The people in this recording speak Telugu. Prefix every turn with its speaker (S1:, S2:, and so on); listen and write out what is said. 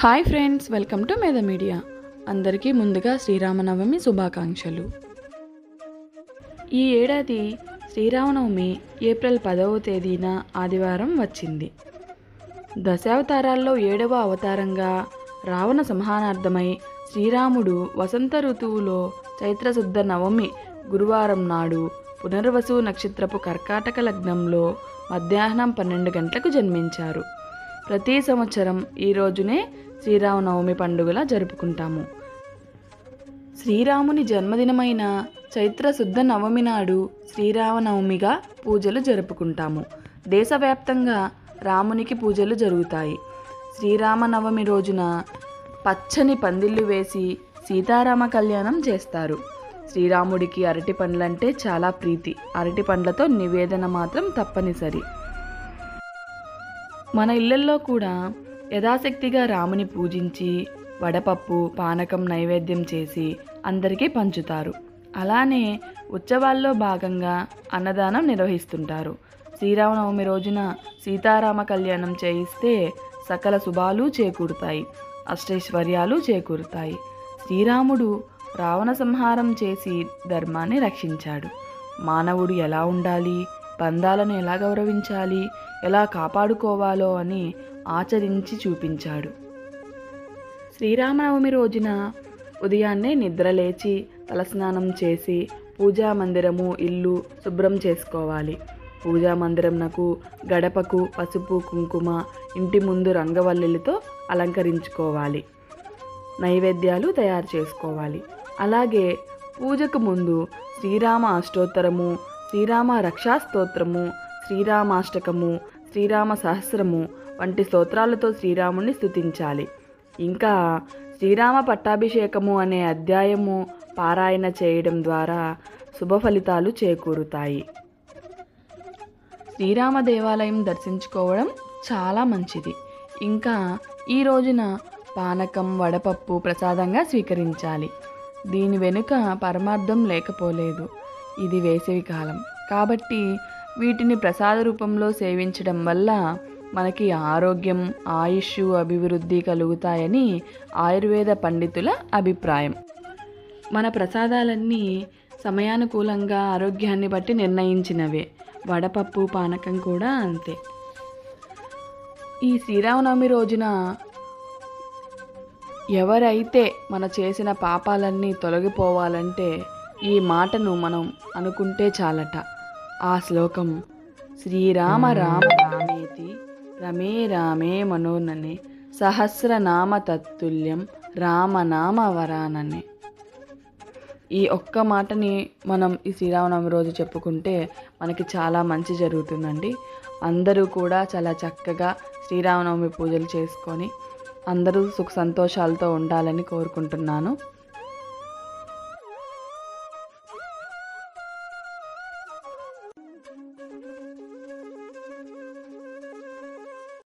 S1: hi friends welcome to Medha media అందరికీ ముందుగా శ్రీరామనవమి శుభాకాంక్షలు ఈ ఏడాది శ్రీరామనవమి ఏప్రిల్ పదవ తేదీన ఆదివారం వచ్చింది దశావతారాల్లో ఏడవ అవతారంగా రావణ సంహానార్థమై శ్రీరాముడు వసంత ఋతువులో చైత్రశుద్ధ నవమి గురువారం నాడు పునర్వసు నక్షత్రపు కర్కాటక లగ్నంలో మధ్యాహ్నం పన్నెండు గంటలకు జన్మించారు ప్రతి సంవత్సరం ఈ రోజునే శ్రీరామనవమి పండుగలా జరుపుకుంటాము శ్రీరాముని జన్మదినమైన చైత్ర శుద్ధ నవమి నాడు శ్రీరామనవమిగా పూజలు జరుపుకుంటాము దేశవ్యాప్తంగా రామునికి పూజలు జరుగుతాయి శ్రీరామనవమి రోజున పచ్చని పందిళ్ళు వేసి సీతారామ కళ్యాణం చేస్తారు శ్రీరాముడికి అరటి పండ్లంటే చాలా ప్రీతి అరటి పండ్లతో నివేదన మాత్రం తప్పనిసరి మన ఇళ్లల్లో కూడా యథాశక్తిగా రాముని పూజించి వడపప్పు పానకం నైవేద్యం చేసి అందరికీ పంచుతారు అలానే ఉత్సవాల్లో భాగంగా అన్నదానం నిర్వహిస్తుంటారు శ్రీరామనవమి రోజున సీతారామ కళ్యాణం చేయిస్తే సకల శుభాలు చేకూరుతాయి అష్టైశ్వర్యాలు చేకూరుతాయి శ్రీరాముడు రావణ సంహారం చేసి ధర్మాన్ని రక్షించాడు మానవుడు ఎలా ఉండాలి బంధాలను ఎలా గౌరవించాలి ఎలా కాపాడుకోవాలో అని ఆచరించి చూపించాడు శ్రీరామనవమి రోజున ఉదయాన్నే నిద్రలేచి తలస్నానం చేసి పూజా మందిరము ఇల్లు శుభ్రం చేసుకోవాలి పూజా మందిరంనకు గడపకు పసుపు కుంకుమ ఇంటి ముందు రంగవల్లిలతో అలంకరించుకోవాలి నైవేద్యాలు తయారు చేసుకోవాలి అలాగే పూజకు ముందు శ్రీరామ అష్టోత్తరము శ్రీరామ రక్షా స్తోత్రము శ్రీరామాష్టకము శ్రీరామ సహస్రము వంటి స్తోత్రాలతో శ్రీరాముని స్తుతించాలి ఇంకా శ్రీరామ పట్టాభిషేకము అనే అధ్యాయము పారాయణ చేయడం ద్వారా శుభ ఫలితాలు చేకూరుతాయి శ్రీరామ దేవాలయం దర్శించుకోవడం చాలా మంచిది ఇంకా ఈ రోజున పానకం వడపప్పు ప్రసాదంగా స్వీకరించాలి దీని వెనుక పరమార్థం లేకపోలేదు ఇది వేసవి కాలం కాబట్టి వీటిని ప్రసాద రూపంలో సేవించడం వల్ల మనకి ఆరోగ్యం ఆయుష్ అభివృద్ధి కలుగుతాయని ఆయుర్వేద పండితుల అభిప్రాయం మన ప్రసాదాలన్నీ సమయానుకూలంగా ఆరోగ్యాన్ని బట్టి నిర్ణయించినవే వడపప్పు పానకం కూడా అంతే ఈ శ్రీరామనవమి రోజున ఎవరైతే మన చేసిన పాపాలన్నీ తొలగిపోవాలంటే ఈ మాటను మనం అనుకుంటే చాలట ఆ శ్లోకం శ్రీరామ రామ రామేతి రమే రామే మనోననే సహస్రనామ తత్తుల్యం రామనామ వరాననే ఈ ఒక్క మాటని మనం ఈ శ్రీరామనవమి రోజు చెప్పుకుంటే మనకి చాలా మంచి జరుగుతుందండి అందరూ కూడా చాలా చక్కగా శ్రీరామనవమి పూజలు చేసుకొని అందరూ సుఖ సంతోషాలతో ఉండాలని కోరుకుంటున్నాను